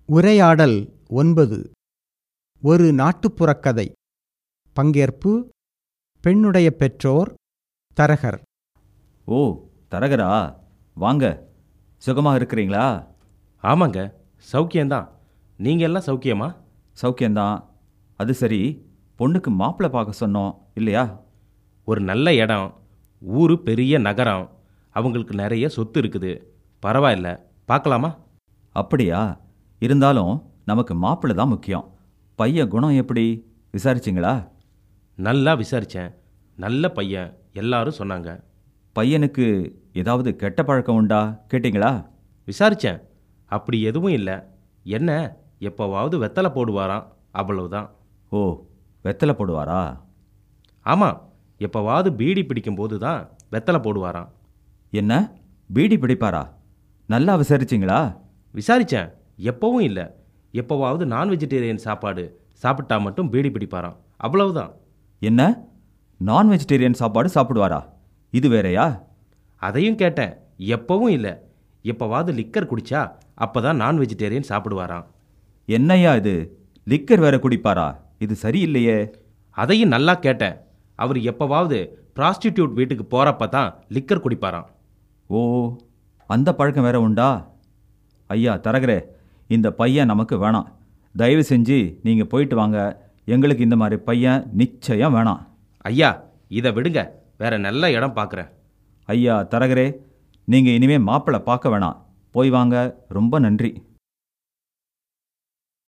உரையாடல் ஒன்பது ஒரு நாட்டுப்புறக் கதை பங்கேற்பு பெண்ணுடைய பெற்றோர் தரகர் ஓ தரகரா வாங்க சுகமா இருக்கிறீங்களா ஆமாங்க சௌக்கியம்தான் நீங்கள் எல்லாம் சௌக்கியமா சௌக்கியம்தான் அது சரி பொண்ணுக்கு மாப்பிள்ளை பார்க்க சொன்னோம் இல்லையா ஒரு நல்ல இடம் ஊர் பெரிய நகரம் அவங்களுக்கு நிறைய சொத்து இருக்குது பரவாயில்ல பார்க்கலாமா அப்படியா இருந்தாலும் நமக்கு மாப்பிள்ளை தான் முக்கியம் பையன் குணம் எப்படி விசாரிச்சிங்களா நல்லா விசாரித்தேன் நல்ல பையன் எல்லாரும் சொன்னாங்க பையனுக்கு ஏதாவது கெட்ட பழக்கம் உண்டா கேட்டிங்களா விசாரித்தேன் அப்படி எதுவும் இல்லை என்ன எப்போவாவது வெத்தலை போடுவாராம் அவ்வளவுதான் ஓ வெத்தலை போடுவாரா ஆமாம் எப்போவாவது பீடி பிடிக்கும்போது தான் வெத்தலை போடுவாராம் என்ன பீடி பிடிப்பாரா நல்லா விசாரிச்சிங்களா விசாரித்தேன் எப்போவும் இல்லை எப்போவாவது நான் வெஜிடேரியன் சாப்பாடு சாப்பிட்டா மட்டும் பீடி பிடிப்பாராம் அவ்வளவுதான் என்ன நான் வெஜிடேரியன் சாப்பாடு சாப்பிடுவாரா இது வேறயா அதையும் கேட்டேன் எப்பவும் இல்லை எப்போவாவது லிக்கர் குடிச்சா அப்போ தான் நான் வெஜிடேரியன் சாப்பிடுவாராம் என்னய்யா இது லிக்கர் வேற குடிப்பாரா இது சரியில்லையே அதையும் நல்லா கேட்டேன் அவர் எப்போவாவது ப்ராஸ்டிடியூட் வீட்டுக்கு போகிறப்ப தான் லிக்கர் குடிப்பாராம் ஓ அந்த பழக்கம் வேற உண்டா ஐயா தரகரே இந்த பையன் நமக்கு வேணாம் தயவு செஞ்சு நீங்கள் போயிட்டு வாங்க எங்களுக்கு இந்த மாதிரி பையன் நிச்சயம் வேணாம் ஐயா இதை விடுங்க வேற நல்ல இடம் பார்க்குறேன் ஐயா தரகரே நீங்கள் இனிமே மாப்பிள்ளை பார்க்க வேணாம் போய் வாங்க ரொம்ப நன்றி